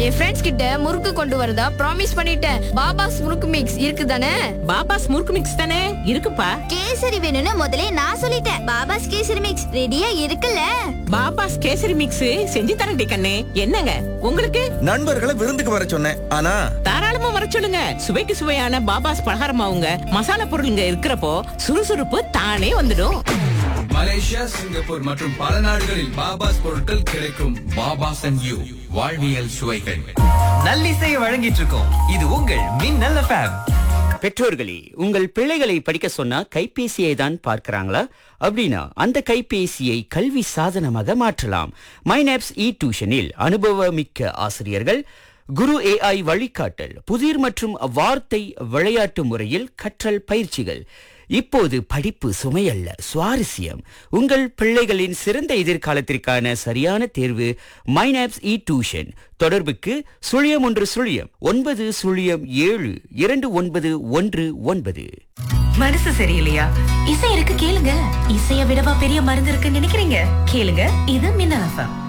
என் friends கிட்ட முறுக்கு கொண்டு வரதா ப்ராமிஸ் பண்ணிட்டேன் பாபாஸ் முறுக்கு மிக்ஸ் இருக்குதானே பாபாஸ் முறுக்கு மிக்ஸ் தானே இருக்குப்பா கேசரி வேணும்னு முதல்ல நான் சொல்லிட்டேன் பாபாஸ் கேசரி மிக்ஸ் ரெடியா இருக்குல்ல பாபாஸ் கேசரி மிக்ஸ் செஞ்சு தரேன்டி கண்ணே என்னங்க உங்களுக்கு நண்பர்களை விருந்துக்கு வர சொன்னேன் ஆனா தாராளமா வர சொல்லுங்க சுவைக்கு சுவையான பாபாஸ் பலகாரமாவுங்க மசாலா பொருளுங்க இருக்கிறப்போ சுறுசுறுப்பு தானே வந்துடும் மலேசியா சிங்கப்பூர் மற்றும் பல நாடுகளில் பாபாஸ் பொருட்கள் கிடைக்கும் பாபாஸ் அண்ட் யூ வாழ்வியல் சுவைகள் நல்லிசையை வழங்கிட்டு இருக்கோம் இது உங்கள் மின்னல் எஃப்எம் பெற்றோர்களே உங்கள் பிள்ளைகளை படிக்க சொன்னா கைபேசியை தான் பார்க்கறாங்களா அப்படின்னா அந்த கைபேசியை கல்வி சாதனமாக மாற்றலாம் மைனாப்ஸ் இ டியூஷனில் அனுபவமிக்க ஆசிரியர்கள் குரு ஏஐ வழிகாட்டல் புதிர் மற்றும் வார்த்தை விளையாட்டு முறையில் கற்றல் பயிற்சிகள் இப்போது படிப்பு சுமையல்ல சுவாரஸ்யம் உங்கள் பிள்ளைகளின் சிறந்த எதிர்காலத்திற்கான சரியான தேர்வு மைனாப்ஸ் இ டியூஷன் தொடர்புக்கு சுழியம் ஒன்று சுழியம் ஒன்பது சுழியம் ஏழு இரண்டு ஒன்பது ஒன்று ஒன்பது மனசு சரியில்லையா இசை இருக்கு கேளுங்க இசைய விடவா பெரிய மருந்து இருக்குன்னு நினைக்கிறீங்க கேளுங்க இது மின்னல் எஃப்எம்